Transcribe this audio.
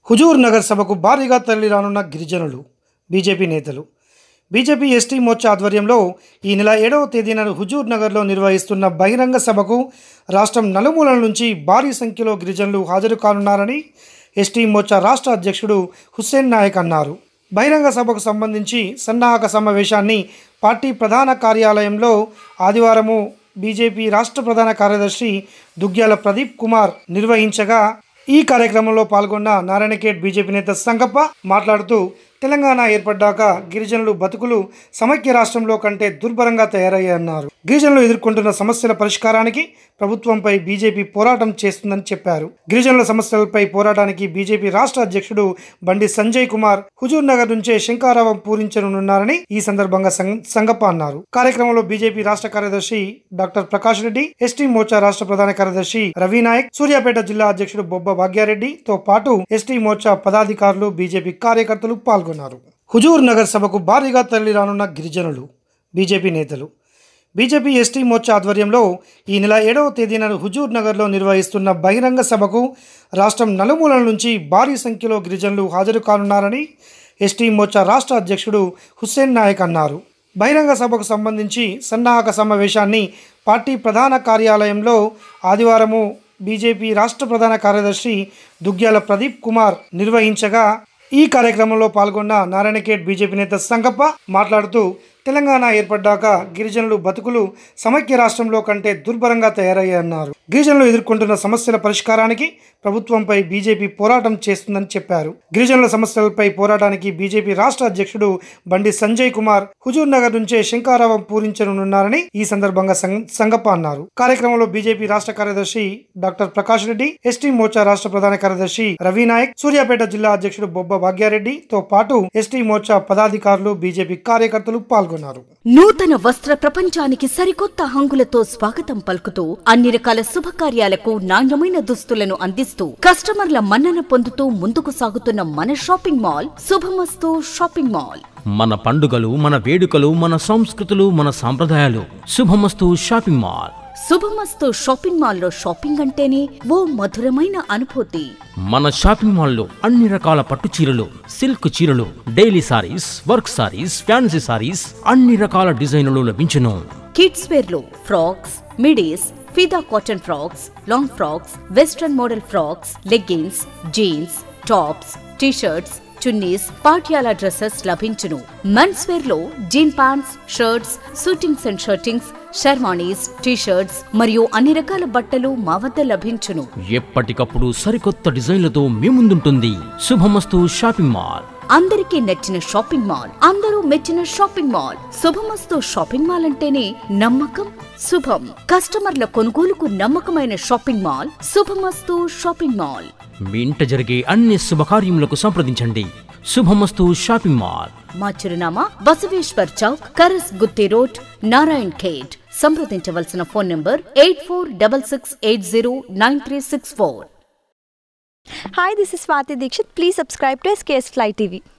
హుజూర్ నగర్ సభకు భారీగా తరలిరానున్న గిరిజనులు బీజేపీ నేతలు బీజేపీ ఎస్టీ మోర్చా ఆధ్వర్యంలో ఈ నెల ఏడవ తేదీన హుజూర్ నగర్లో నిర్వహిస్తున్న బహిరంగ సభకు రాష్ట్రం నలుమూలల నుంచి భారీ సంఖ్యలో గిరిజనులు హాజరు కానున్నారని ఎస్టీ మోర్చా రాష్ట్ర అధ్యక్షుడు హుస్సేన్ నాయక్ అన్నారు బహిరంగ సభకు సంబంధించి సన్నాహక సమావేశాన్ని పార్టీ ప్రధాన కార్యాలయంలో ఆదివారము బీజేపీ రాష్ట్ర ప్రధాన కార్యదర్శి దుగ్గ్యాల ప్రదీప్ కుమార్ నిర్వహించగా ఈ కార్యక్రమంలో పాల్గొన్న నారాయణఖేడ్ బీజేపీ నేత సంగప్ప మాట్లాడుతూ తెలంగాణ ఏర్పడ్డాక గిరిజనులు బతుకులు సమైక్య రాష్ట్రంలో కంటే దుర్భరంగా తయారయ్యాయన్నారు గిరిజనులు ఎదుర్కొంటున్న సమస్యల పరిష్కారానికి ప్రభుత్వంపై బీజేపీ పోరాటం చేస్తుందని చెప్పారు గిరిజనుల సమస్యలపై పోరాటానికి బీజేపీ రాష్ట్ర అధ్యక్షుడు బండి సంజయ్ కుమార్ హుజూర్ నగర్ నుంచే శంకారావం పూరించనున్నారని ఈ సందర్భంగా సం- సంగప్ప అన్నారు కార్యక్రమంలో బీజేపీ రాష్ట్ర కార్యదర్శి డాక్టర్ ప్రకాష్ రెడ్డి ఎస్టీ మోర్చా రాష్ట్ర ప్రధాన కార్యదర్శి రవి నాయక్ సూర్యాపేట జిల్లా అధ్యక్షుడు బొబ్బ భాగ్యారెడ్డి తో పాటు ఎస్టీ మోర్చా పదాధికారులు బీజేపీ కార్యకర్తలు పాల్గొన్నారు హుజూర్ నగర్ సభకు భారీగా తరలిరానున్న గిరిజనులు బీజేపీ నేతలు బీజేపీ ఎస్టీ మోర్చా ఆధ్వర్యంలో ఈ నెల ఏడవ తేదీన హుజూర్ నగర్లో నిర్వహిస్తున్న బహిరంగ సభకు రాష్ట్రం నలుమూలల నుంచి భారీ సంఖ్యలో గిరిజనులు హాజరు కానున్నారని ఎస్టీ మోర్చా రాష్ట్ర అధ్యక్షుడు హుస్సేన్ నాయక్ అన్నారు బహిరంగ సభకు సంబంధించి సన్నాహక సమావేశాన్ని పార్టీ ప్రధాన కార్యాలయంలో ఆదివారము బీజేపీ రాష్ట్ర ప్రధాన కార్యదర్శి దుగ్గ్యాల ప్రదీప్ కుమార్ నిర్వహించగా ఈ కార్యక్రమంలో పాల్గొన్న నారాయణఖేడ్ బీజేపీ నేత సంగప్ప మాట్లాడుతూ తెలంగాణ ఏర్పడ్డాక గిరిజనులు బతుకులు సమైక్య రాష్ట్రంలో కంటే దుర్భరంగా తయారయ్యాయన్నారు గిరిజనులు ఎదుర్కొంటున్న సమస్యల పరిష్కారానికి ప్రభుత్వంపై బీజేపీ పోరాటం చేస్తుందని చెప్పారు గిరిజనుల సమస్యలపై పోరాటానికి బీజేపీ రాష్ట్ర అధ్యక్షుడు బండి సంజయ్ కుమార్ హుజూర్ నగర్ నుంచే శంకారావం పూరించనున్నారని ఈ సందర్భంగా సం- సంగప్ప అన్నారు కార్యక్రమంలో బీజేపీ రాష్ట్ర కార్యదర్శి డాక్టర్ ప్రకాష్ రెడ్డి ఎస్టీ మోర్చా రాష్ట్ర ప్రధాన కార్యదర్శి రవి నాయక్ సూర్యాపేట జిల్లా అధ్యక్షుడు బొబ్బ భాగ్యారెడ్డి తో పాటు ఎస్టీ మోర్చా పదాధికారులు బీజేపీ కార్యకర్తలు పాల్గొన్నారు నూతన వస్త్ర ప్రపంచానికి సరికొత్త హంగులతో స్వాగతం పలుకుతూ అన్ని రకాల శుభకార్యాలకు నాణ్యమైన దుస్తులను అందిస్తూ కస్టమర్ల మన్నన పొందుతూ ముందుకు సాగుతున్న మన shopping mall Shubhamastu shopping mall మన పండుగలు మన వేడుకలు మన సంస్కృతులు మన సాంప్రదాయాలు శుభమస్తు షాపింగ్ మాల్ శుభమస్తు షాపింగ్ మాల్లో షాపింగ్ అంటేనే ఓ మధురమైన అనుభూతి మన షాపింగ్ మాల్లో అన్ని రకాల పట్టు చీరలు సిల్క్ చీరలు daily sarees work sarees fancy sarees అన్ని రకాల డిజైన్లు లభించును కిడ్స్ వేర్ లో ఫ్రాక్స్ మిడీస్ ఫిదా cotton frocks long frocks western model frocks leggings jeans tops T shirts చున్నీస్ పాటియాలా డ్రెస్సెస్ లభించును మెన్స్ వేర్ లో jean pants shirts suitings and shirtings షర్వాణీస్ టీ షర్ట్స్ మరియు అన్ని రకాల బట్టలు మా వద్ద లభించును ఎప్పటికప్పుడు సరికొత్త డిజైన్లతో మీ ముందుంటుంది శుభమస్తు షాపింగ్ మాల్ అందరికీ నచ్చిన షాపింగ్ మాల్ అందరూ మెచ్చిన shopping mall Shubhamastu shopping mall అంటేనే నమ్మకం శుభం కస్టమర్ల కొనుగోలుకు నమ్మకమైన shopping mall Shubhamastu shopping mall మీ ఇంట జరిగే అన్ని శుభకార్యములకు సంప్రదించండి శుభమస్తు షాపింగ్ మాల్ మా చిరునామా బసవేశ్వర్ చౌక్ కరస్ గుత్తి రోడ్ నారాయణ్ ఖేడ్ సంప్రదించవలసిన phone number eight four double six eight zero nine three six four Hi, this is Swati Dikshit. Please subscribe to SKS Fly TV.